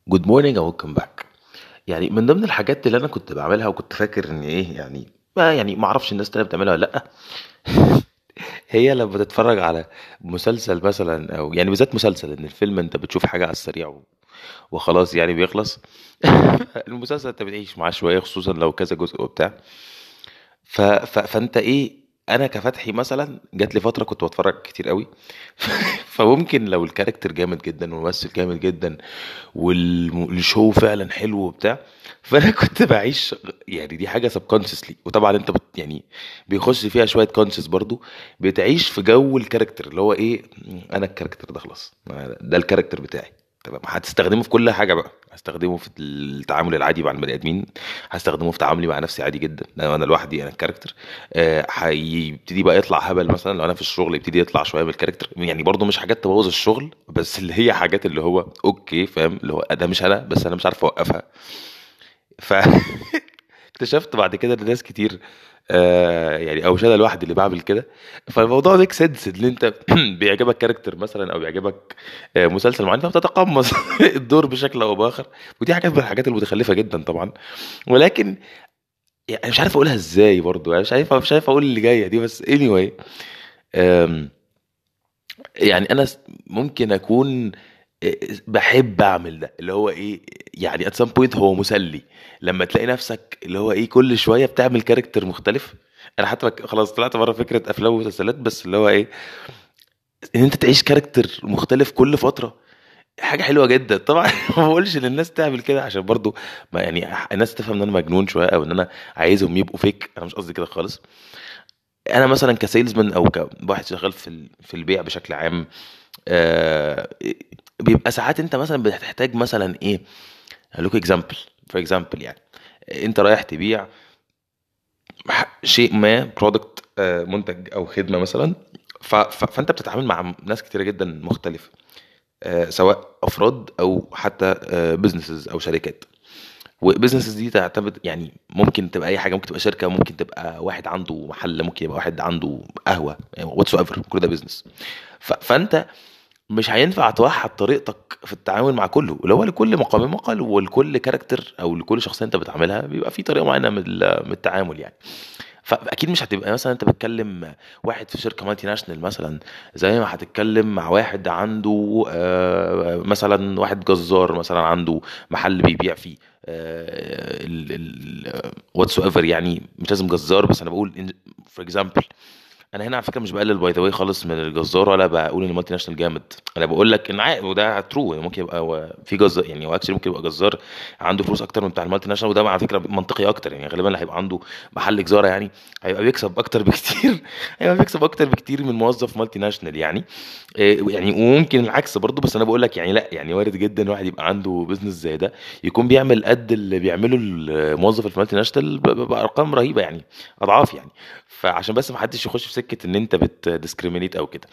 جود مورنينج او ويلكم باك يعني من ضمن الحاجات اللي انا كنت بعملها وكنت فاكر ان ايه يعني ما يعني ما اعرفش الناس التانية بتعملها ولا لا هي لما تتفرج على مسلسل مثلا او يعني بالذات مسلسل ان الفيلم انت بتشوف حاجه على السريع و- وخلاص يعني بيخلص المسلسل انت بتعيش معاه شويه خصوصا لو كذا جزء وبتاع ف... ف... فانت ايه انا كفتحي مثلا جات لي فتره كنت بتفرج كتير قوي فممكن لو الكاركتر جامد جدا والممثل جامد جدا والشو فعلا حلو وبتاع فانا كنت بعيش يعني دي حاجه سبكونشسلي وطبعا انت بت يعني بيخش فيها شويه كونشس برضو بتعيش في جو الكاركتر اللي هو ايه انا الكاركتر ده خلاص ده الكاركتر بتاعي تمام هتستخدمه في كل حاجه بقى هستخدمه في التعامل العادي مع البني ادمين هستخدمه في تعاملي مع نفسي عادي جدا لو انا لوحدي انا الكاركتر آه، هيبتدي بقى يطلع هبل مثلا لو انا في الشغل يبتدي يطلع شويه من الكاركتر يعني برضو مش حاجات تبوظ الشغل بس اللي هي حاجات اللي هو اوكي فاهم اللي هو ده مش انا بس انا مش عارف اوقفها ف اكتشفت بعد كده ان ناس كتير آه يعني او مش انا لوحدي اللي بعمل كده فالموضوع ميك سنس ان انت بيعجبك كاركتر مثلا او بيعجبك آه مسلسل معين فبتتقمص الدور بشكل او باخر ودي حاجات من الحاجات المتخلفه جدا طبعا ولكن يعني مش عارف اقولها ازاي برضو يعني مش عارف مش عارف اقول اللي جايه دي بس anyway آم، يعني انا س- ممكن اكون بحب اعمل ده اللي هو ايه يعني at some point هو مسلي لما تلاقي نفسك اللي هو ايه كل شويه بتعمل كاركتر مختلف انا حتى بك- خلاص طلعت بره فكره افلام ومسلسلات بس اللي هو ايه ان انت تعيش كاركتر مختلف كل فتره حاجه حلوه جدا طبعا ما بقولش للناس تعمل كده عشان برضو ما يعني الناس تفهم ان انا مجنون شويه او ان انا عايزهم يبقوا فيك انا مش قصدي كده خالص انا مثلا كسيلزمان او كواحد شغال في ال- في البيع بشكل عام آه، بيبقى ساعات انت مثلا بتحتاج مثلا ايه هلوك اكزامبل فور اكزامبل يعني انت رايح تبيع ح- شيء ما برودكت منتج او خدمه مثلا ف- ف- فانت بتتعامل مع ناس كتيره جدا مختلفه آه، سواء افراد او حتى بزنسز او شركات وبزنسز دي تعتمد يعني ممكن تبقى اي حاجه ممكن تبقى شركه ممكن تبقى واحد عنده محل ممكن يبقى واحد عنده قهوه واتس ايفر كل ده بزنس فانت مش هينفع توحد طريقتك في التعامل مع كله اللي هو لكل مقام مقال ولكل كاركتر او لكل شخصيه انت بتعاملها بيبقى في طريقه معينه من ال- من التعامل يعني فاكيد مش هتبقى مثلا انت بتكلم واحد في شركه مالتي ناشونال مثلا زي ما هتتكلم مع واحد عنده آه، مثلا واحد جزار مثلا عنده محل بيبيع فيه واتس ايفر يعني مش لازم جزار بس انا بقول فور اكزامبل انا هنا على فكره مش بقلل باي ذا واي خالص من الجزار ولا بقول ان المالتي ناشونال جامد انا بقول لك ان عادي وده ترو ممكن يبقى هو في جزار يعني هو اكشلي ممكن يبقى جزار عنده فلوس اكتر من بتاع المالتي ناشونال وده على فكره منطقي اكتر يعني غالبا اللي هيبقى عنده محل جزاره يعني هيبقى بيكسب اكتر بكتير هيبقى بيكسب اكتر بكتير من موظف مالتي ناشونال يعني إيه، يعني وممكن العكس برضه بس انا بقول لك يعني لا يعني وارد جدا واحد يبقى عنده بزنس زي ده يكون بيعمل قد اللي بيعمله الموظف المالتي ناشونال ب- ب- بارقام رهيبه يعني اضعاف يعني فعشان بس ما حدش يخش في سكه ان انت بتديسكريمينيت او كده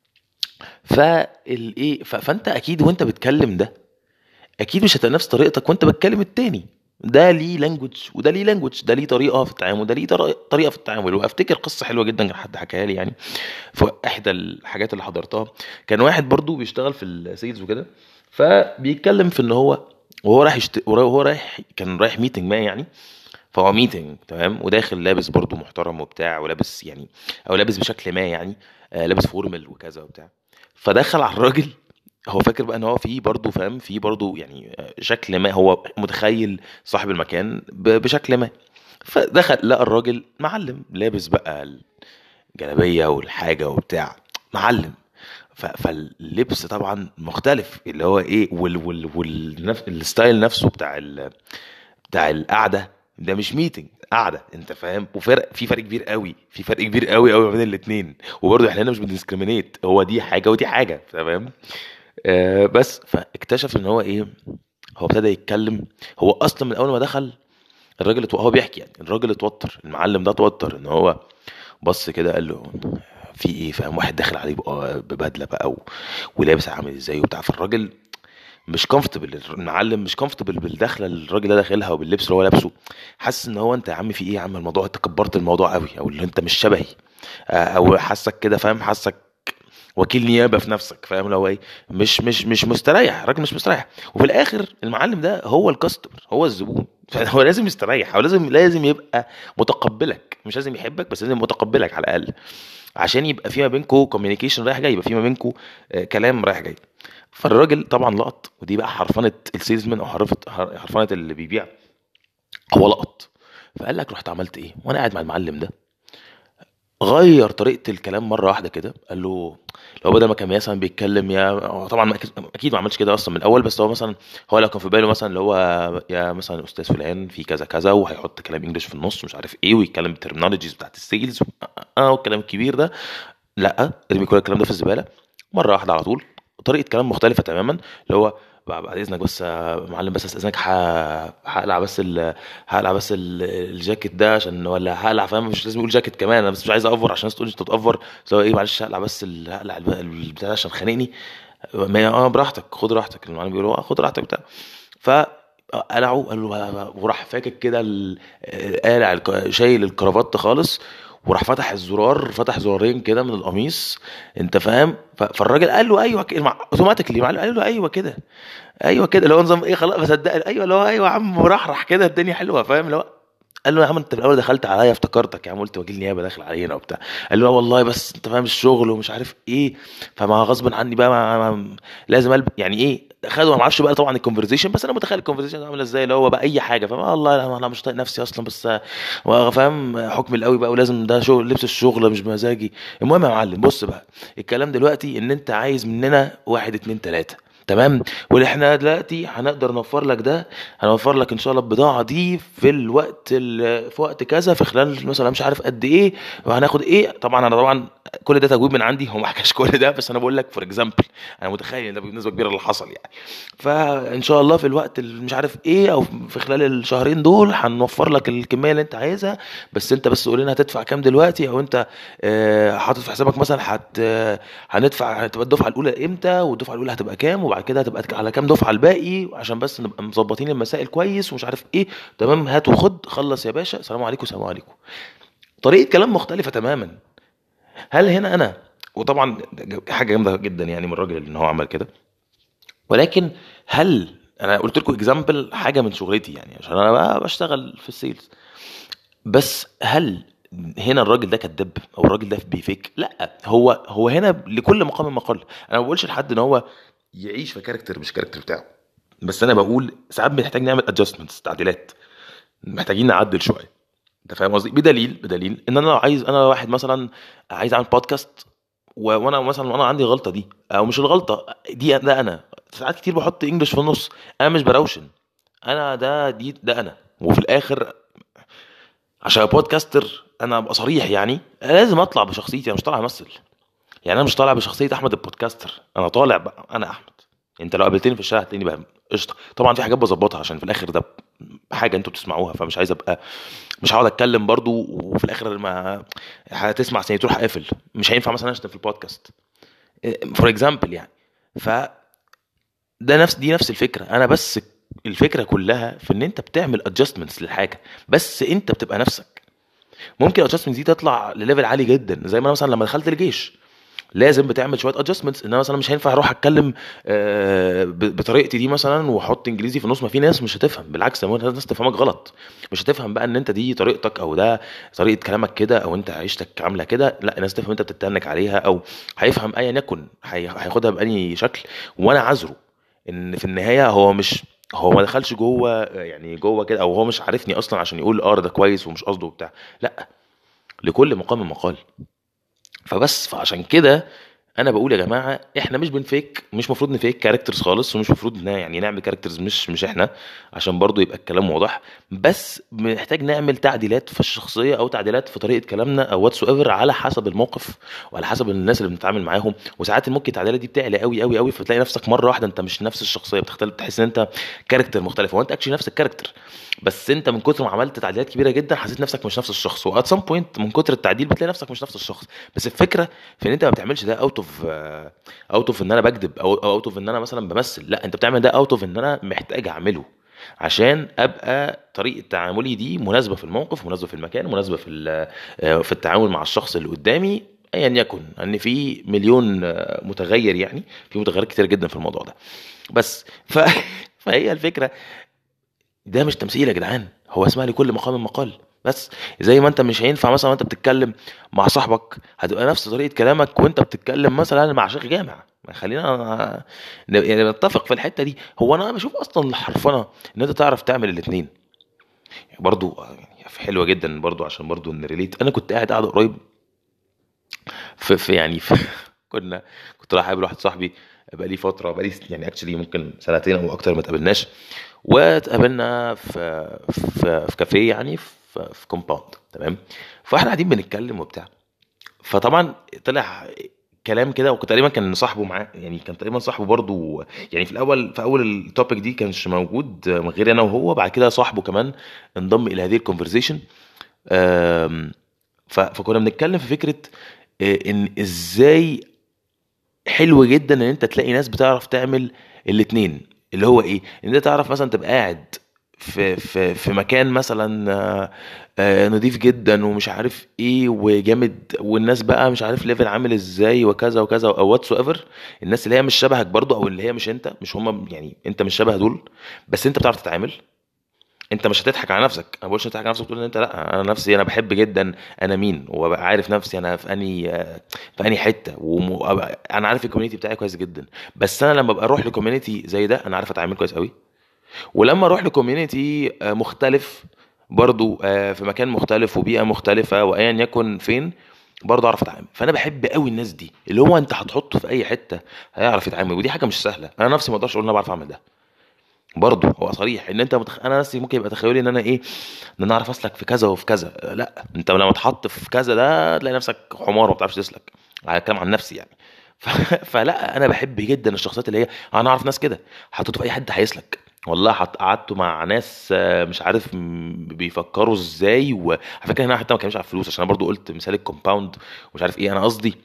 فالايه ف- فانت اكيد وانت بتكلم ده اكيد مش هتبقى نفس طريقتك وانت بتكلم التاني ده ليه لانجوج وده ليه لانجوج ده ليه طريقه في التعامل وده ليه طر- طريقه في التعامل وافتكر قصه حلوه جدا كان حد حكاها لي يعني في احدى الحاجات اللي حضرتها كان واحد برضو بيشتغل في السيلز وكده فبيتكلم في ان هو وهو رايح يشت... وهو رايح كان رايح ميتنج ما يعني فهو ميتنج تمام وداخل لابس برضو محترم وبتاع ولابس يعني او لابس بشكل ما يعني آه لابس فورمال وكذا وبتاع فدخل على الراجل هو فاكر بقى ان هو في برضه فاهم في برضه يعني آه، شكل ما هو متخيل صاحب المكان ب- بشكل ما فدخل لقى الراجل معلم لابس بقى الجلابيه والحاجه وبتاع معلم ف- فاللبس طبعا مختلف اللي هو ايه وال وال وال الستايل نفسه بتاع ال بتاع القعده ده مش ميتنج قعده انت فاهم وفرق في فرق كبير قوي في فرق كبير قوي قوي ما بين الاثنين وبرضه احنا هنا مش بنديسكريمينيت هو دي حاجه ودي حاجه تمام آه بس فاكتشف ان هو ايه هو ابتدى يتكلم هو اصلا من اول ما دخل الراجل اتو... هو بيحكي يعني الراجل اتوتر المعلم ده اتوتر ان هو بص كده قال له في ايه فاهم واحد داخل عليه بقى ببدله بقى و... ولابس عامل ازاي وبتاع فالراجل مش كومفتبل المعلم مش كومفتبل بالدخله اللي الراجل ده داخلها وباللبس اللي هو لابسه حاسس ان هو انت يا عم في ايه يا عم الموضوع انت كبرت الموضوع قوي او اللي انت مش شبهي آه، او حاسك كده فاهم حاسك وكيل نيابه في نفسك فاهم لو ايه مش مش مش مستريح الراجل مش مستريح وفي الاخر المعلم ده هو الكاستمر هو الزبون فهو لازم يستريح هو لازم لازم يبقى متقبلك مش لازم يحبك بس لازم متقبلك على الاقل عشان يبقى في ما بينكم كوميونيكيشن رايح جاي يبقى في ما بينكم كلام رايح جاي فالراجل طبعا لقط ودي بقى حرفنه السيلزمان او حرفنه حرفنه اللي بيبيع هو لقط فقال لك رحت عملت ايه وانا قاعد مع المعلم ده غير طريقه الكلام مره واحده كده قال له لو بدل ما كان مثلا بيتكلم يا هو طبعا ما أكيد- اكيد ما عملش كده اصلا من الاول بس هو مثلا هو لو كان في باله مثلا اللي هو يا مثلا استاذ فلان في كذا كذا وهيحط كلام انجلش في النص مش عارف ايه ويتكلم بالترمينولوجيز بتاعت السيلز اه والكلام الكبير ده لا ارمي كل الكلام ده في الزباله مره واحده على طول طريقه كلام مختلفه تماما اللي هو بعد بعد اذنك بس يا معلم بس استاذنك ه- هقلع بس ال... هقلع بس ال... الجاكيت ده عشان ولا هقلع فاهم مش لازم يقول جاكيت كمان انا بس مش عايز اوفر عشان الناس تقول انت بتوفر بس هو ايه معلش هقلع بس ال... هقلع الب- البتاع ده عشان خانقني ما اه براحتك خد راحتك المعلم بيقول اه خد راحتك بتاع ف قلعه قال له وراح فاكك كده ال- قالع الك- شايل الكرافات خالص وراح فتح الزرار فتح زرارين كده من القميص انت فاهم ف- فالراجل قال له ايوه كده اوتوماتيكلي معلم قال له ايوه كده ايوه كده اللي هو نظام ايه خلاص بصدق ايوه اللي هو ايوه يا عم مرحرح كده الدنيا حلوه فاهم اللي هو قال له يا عم انت في الاول دخلت عليا افتكرتك يا عم قلت وكيل نيابه داخل علينا وبتاع قال له اه والله بس انت فاهم الشغل ومش عارف ايه فما غصب عني بقى ما ما لازم قلب يعني ايه خدوا ما اعرفش بقى طبعا الكونفرزيشن بس انا متخيل الكونفرزيشن عامله ازاي اللي هو بقى اي حاجه فاهم والله لا انا مش طايق نفسي اصلا بس آه، فاهم حكم القوي بقى ولازم ده شغل لبس الشغل مش بمزاجي المهم يا معلم بص بقى الكلام دلوقتي ان انت عايز مننا واحد اتنين تلاته تمام واللي احنا دلوقتي هنقدر نوفر لك ده هنوفر لك ان شاء الله البضاعه دي في الوقت ال- في وقت كذا في خلال مثلا مش عارف قد ايه وهناخد ايه طبعا انا طبعا كل ده تجويب من عندي هو ما حكاش كل ده بس انا بقول لك فور اكزامبل انا متخيل ان ده بنسبه كبيره اللي حصل يعني فان شاء الله في الوقت اللي مش عارف ايه او في خلال الشهرين دول هنوفر لك الكميه اللي انت عايزها بس انت بس قول لنا هتدفع كام دلوقتي او انت آه، حاطط في حسابك مثلا هت آه، هندفع هتبقى الدفعه الاولى امتى والدفعه الاولى هتبقى كام وبعد كده هتبقى على كام دفعه الباقي عشان بس نبقى مظبطين المسائل كويس ومش عارف ايه تمام هات وخد خلص يا باشا السلام عليكم السلام عليكم طريقه كلام مختلفه تماما هل هنا انا وطبعا حاجه جامده جدا يعني من الراجل ان هو عمل كده ولكن هل انا قلت لكم اكزامبل حاجه من شغلتي يعني عشان انا بقى بشتغل في السيلز بس هل هنا الراجل ده كذاب او الراجل ده بيفيك لا هو هو هنا لكل مقام مقال انا ما بقولش لحد ان هو يعيش في كاركتر مش كاركتر بتاعه بس انا بقول ساعات بنحتاج نعمل ادجستمنتس تعديلات محتاجين نعدل شويه انت فاهم قصدي بدليل بدليل ان انا لو عايز انا لو واحد مثلا عايز اعمل بودكاست و- وانا مثلا وانا عندي غلطه دي او مش الغلطه دي ده انا ساعات كتير بحط انجلش في النص انا مش بروشن انا ده دي ده انا وفي الاخر عشان بودكاستر انا ابقى صريح يعني لازم اطلع بشخصيتي انا مش طالع امثل يعني انا مش طالع بشخصيه احمد البودكاستر انا طالع بقى انا احمد انت لو قابلتني في الشارع هتلاقيني بقى قشطه طبعا في حاجات بظبطها عشان في الاخر ده حاجه انتوا بتسمعوها فمش عايز ابقى مش هقعد اتكلم برضو وفي الاخر ما هتسمع سنة تروح اقفل مش هينفع مثلا اشتم في البودكاست فور اكزامبل يعني ف ده نفس دي نفس الفكره انا بس الفكره كلها في ان انت بتعمل ادجستمنتس للحاجه بس انت بتبقى نفسك ممكن الادجستمنت دي تطلع لليفل عالي جدا زي ما انا مثلا لما دخلت الجيش لازم بتعمل شويه ادجستمنتس ان انا مثلا مش هينفع اروح اتكلم آه، ب- بطريقتي دي مثلا واحط انجليزي في النص ما في ناس مش هتفهم بالعكس ده ممكن الناس تفهمك غلط مش هتفهم بقى ان انت دي طريقتك او ده طريقه كلامك كده او انت عيشتك عامله كده لا الناس تفهم انت بتتنك عليها او هيفهم ايا يكن هي- هياخدها بأي شكل وانا عذره ان في النهايه هو مش هو ما دخلش جوه يعني جوه كده او هو مش عارفني اصلا عشان يقول اه ده كويس ومش قصده وبتاع لا لكل مقام مقال فبس فعشان كده انا بقول يا جماعه احنا مش بنفيك مش مفروض نفيك كاركترز خالص ومش مفروض نا يعني نعمل كاركترز مش مش احنا عشان برضو يبقى الكلام واضح بس بنحتاج نعمل تعديلات في الشخصيه او تعديلات في طريقه كلامنا او واتس ايفر على حسب الموقف وعلى حسب الناس اللي بنتعامل معاهم وساعات ممكن التعديلات دي بتعلى قوي قوي قوي فتلاقي نفسك مره واحده انت مش نفس الشخصيه بتختلف تحس ان انت كاركتر مختلف هو انت اكشلي نفس الكاركتر بس انت من كتر ما عملت تعديلات كبيره جدا حسيت نفسك مش نفس الشخص وات سام بوينت من كتر التعديل بتلاقي نفسك مش نفس الشخص بس الفكره في ان انت ما بتعملش ده اوت اوف اوت اوف ان انا بكذب او اوت اوف ان انا مثلا بمثل لا انت بتعمل ده اوت اوف ان انا محتاج اعمله عشان ابقى طريقه تعاملي دي مناسبه في الموقف مناسبه في المكان مناسبه في ال- آه، في التعامل مع الشخص اللي قدامي ايا يكن ان في مليون آه، متغير يعني في متغيرات كتير جدا في الموضوع ده بس ف... فهي الفكره ده مش تمثيل يا جدعان هو اسمها لكل مقام مقال بس زي ما انت مش هينفع مثلا وانت بتتكلم مع صاحبك هتبقى نفس طريقه كلامك وانت بتتكلم مثلا مع شيخ جامع خلينا ن- يعني نتفق في الحته دي هو انا بشوف اصلا الحرفنه ان انت تعرف تعمل الاثنين برضو يعني حلوه جدا برضو عشان برضو نريليت انا كنت قاعد قاعده قريب في, في يعني في كنا كنت رايح اقابل واحد صاحبي بقى لي فتره بقى لي يعني اكشلي ممكن سنتين او اكتر ما اتقابلناش واتقابلنا في في, في كافيه يعني في, في كومباوند تمام فاحنا قاعدين بنتكلم وبتاع فطبعا طلع كلام كده وكنت تقريبا كان صاحبه معاه يعني كان تقريبا صاحبه برضو يعني في الاول في اول التوبيك دي كانش موجود من غير انا وهو بعد كده صاحبه كمان انضم الى هذه الكونفرزيشن فكنا بنتكلم في فكره آه، ان ازاي حلو جدا ان انت تلاقي ناس بتعرف تعمل الاتنين اللي هو ايه ان انت تعرف مثلا تبقى قاعد في في في مكان مثلا آه، آه، نضيف جدا ومش عارف ايه وجامد والناس بقى مش عارف ليفل عامل ازاي وكذا وكذا او واتس ايفر الناس اللي هي مش شبهك برضو او اللي هي مش انت مش هم يعني انت مش شبه دول بس انت بتعرف تتعامل انت مش هتضحك على نفسك انا بقولش تضحك على نفسك تقول ان انت لا انا نفسي انا بحب جدا انا مين وببقى عارف نفسي انا في اني في اني حته وم... انا عارف الكوميونتي بتاعي كويس جدا بس انا لما ببقى اروح لكوميونتي زي ده انا عارف اتعامل كويس قوي ولما اروح لكوميونتي مختلف برضو آه، في مكان مختلف وبيئه مختلفه وايا يكن فين برضه اعرف اتعامل فانا بحب قوي الناس دي اللي هو انت هتحطه في اي حته هيعرف يتعامل ودي حاجه مش سهله انا نفسي ما اقدرش اقول ان انا بعرف اعمل ده برضه هو صريح ان انت متخ... انا نفسي ممكن يبقى تخيلي ان انا ايه ان انا اعرف اسلك في كذا وفي كذا لا انت لما تحط في كذا ده تلاقي نفسك حمار وما بتعرفش تسلك على كلام عن نفسي يعني ف... فلا انا بحب جدا الشخصيات اللي هي انا اعرف ناس كده حطيته في اي حد هيسلك والله حط قعدت مع ناس آه، مش عارف م- بيفكروا ازاي وعلى فكره هنا حتى ما كانش على الفلوس عشان انا برضو قلت مثال الكومباوند ومش عارف ايه انا قصدي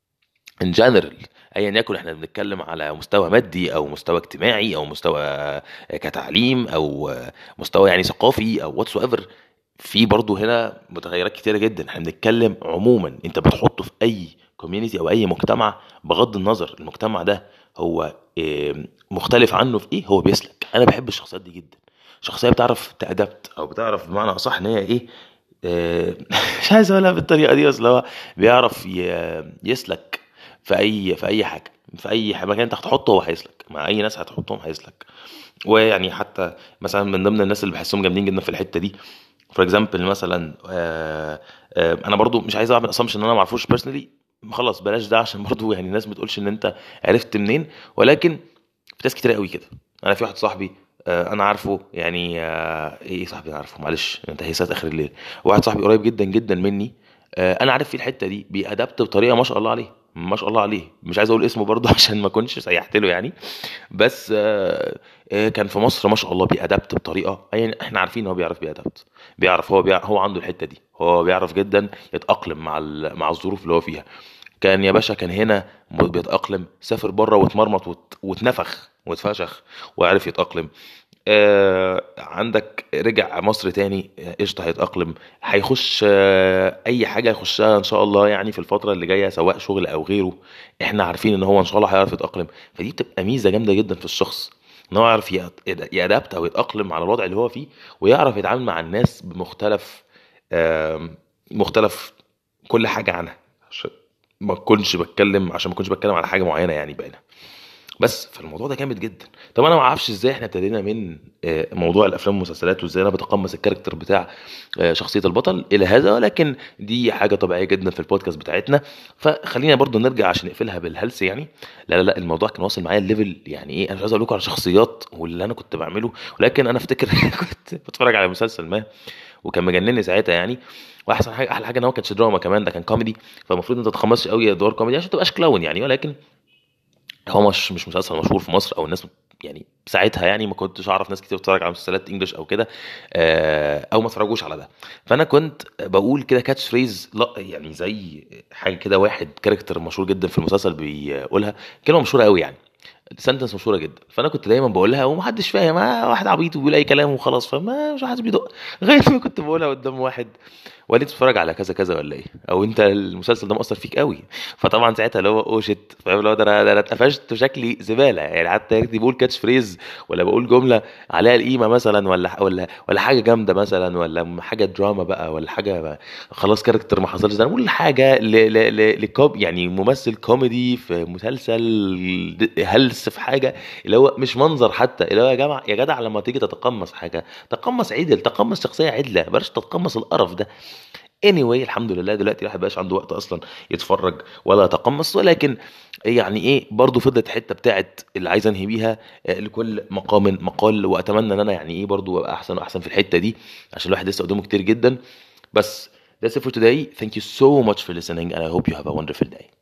ان جنرال ايا يكن احنا بنتكلم على مستوى مادي او مستوى اجتماعي او مستوى كتعليم او مستوى يعني ثقافي او واتس ايفر في برضه هنا متغيرات كتيره جدا احنا بنتكلم عموما انت بتحطه في اي كوميونتي او اي مجتمع بغض النظر المجتمع ده هو إيه، مختلف عنه في ايه هو بيسلك انا بحب الشخصيات دي جدا شخصيه بتعرف تأدبت او بتعرف بمعنى اصح ان هي ايه آه، مش عايز اقولها بالطريقه دي بس اللي هو بيعرف ي- يسلك في اي في اي حاجه في اي مكان انت هتحطه هو هيسلك مع اي ناس هتحطهم هيسلك ويعني حتى مثلا من ضمن الناس اللي بحسهم جامدين جدا في الحته دي فور اكزامبل مثلا آه، آه، انا برضو مش عايز اعمل اسامبشن ان انا ما اعرفوش بيرسونالي خلاص بلاش ده عشان برضو يعني الناس ما تقولش ان انت عرفت منين ولكن في ناس كتير قوي كده انا في واحد صاحبي آه، انا عارفه يعني آه، ايه صاحبي انا عارفه معلش انت هيسات اخر الليل واحد صاحبي قريب جدا جدا مني آه، انا عارف فيه الحته دي بيأدبت بطريقه ما شاء الله عليه ما شاء الله عليه مش عايز اقول اسمه برضه عشان ما اكونش سيحت له يعني بس آه، آه، كان في مصر ما شاء الله بيأدبت بطريقه يعني احنا عارفين ان هو بيعرف بيأدبت بيعرف هو بيعرف هو عنده الحته دي هو بيعرف جدا يتأقلم مع ال- مع الظروف اللي هو فيها كان يا باشا كان هنا م- بيتأقلم سافر بره واتمرمط وات- واتنفخ واتفشخ وعرف يتأقلم آه عندك رجع مصر تاني آه، قشطه هيتأقلم هيخش آه اي حاجه يخشها ان شاء الله يعني في الفتره اللي جايه سواء شغل او غيره احنا عارفين ان هو ان شاء الله هيعرف يتأقلم فدي بتبقى ميزه جامده جدا في الشخص ان هو يعرف يأد- يأدبت او يتأقلم على الوضع اللي هو فيه ويعرف يتعامل مع الناس بمختلف آم، مختلف كل حاجه عنها عشان ما اكونش بتكلم عشان ما اكونش بتكلم على حاجه معينه يعني بعينها بس فالموضوع ده جامد جدا طب انا ما اعرفش ازاي احنا ابتدينا من آه، موضوع الافلام والمسلسلات وازاي انا بتقمص الكاركتر بتاع آه، شخصيه البطل الى هذا ولكن دي حاجه طبيعيه جدا في البودكاست بتاعتنا فخلينا برضو نرجع عشان نقفلها بالهلس يعني لا لا لا الموضوع كان واصل معايا الليفل يعني ايه انا مش عايز اقول لكم على شخصيات واللي انا كنت بعمله ولكن انا افتكر كنت بتفرج على مسلسل ما وكان مجنني ساعتها يعني واحسن حاجه احلى حاجه ان هو كانش دراما كمان ده كان كوميدي فالمفروض انت ما تتخمصش قوي ادوار كوميدي عشان ما تبقاش كلاون يعني ولكن هو مش مش مسلسل مشهور في مصر او الناس يعني ساعتها يعني ما كنتش اعرف ناس كتير بتتفرج على مسلسلات انجلش او كده آه، او ما اتفرجوش على ده فانا كنت بقول كده كاتش فريز لا يعني زي حاجه كده واحد كاركتر مشهور جدا في المسلسل بيقولها كلمه مشهوره قوي يعني سنتنس مشهوره جدا فانا كنت دايما بقولها ومحدش فاهم آه، واحد عبيط وبيقول اي كلام وخلاص فما مش حد بيدق لغايه ما كنت بقولها قدام واحد ولا انت بتتفرج على كذا كذا ولا ايه او انت المسلسل ده مأثر فيك قوي فطبعا ساعتها اللي هو اوه شيت فاهم اللي هو ده انا ده انا اتقفشت وشكلي زباله يعني حتى يا ريتني بقول كاتش فريز ولا بقول جمله عليها القيمه مثلا ولا ولا ولا حاجه جامده مثلا ولا حاجه دراما بقى ولا حاجه بقى خلاص كاركتر ما حصلش ده انا بقول حاجه ل ل ل لكوب يعني ممثل كوميدي في مسلسل هلس في حاجه اللي هو مش منظر حتى اللي هو يا جماعه يا جدع لما تيجي تتقمص حاجه تقمص عدل تقمص شخصيه عدله بلاش تتقمص القرف ده anyway الحمد لله دلوقتي الواحد مبقاش عنده وقت اصلا يتفرج ولا يتقمص ولكن يعني ايه برضو فضلت الحته بتاعت اللي عايز انهي بيها آه، لكل مقام مقال واتمنى ان انا يعني ايه برضو ابقى احسن واحسن في الحته دي عشان الواحد لسه قدامه كتير جدا بس that's it for today thank you so much for listening and I hope you have a wonderful day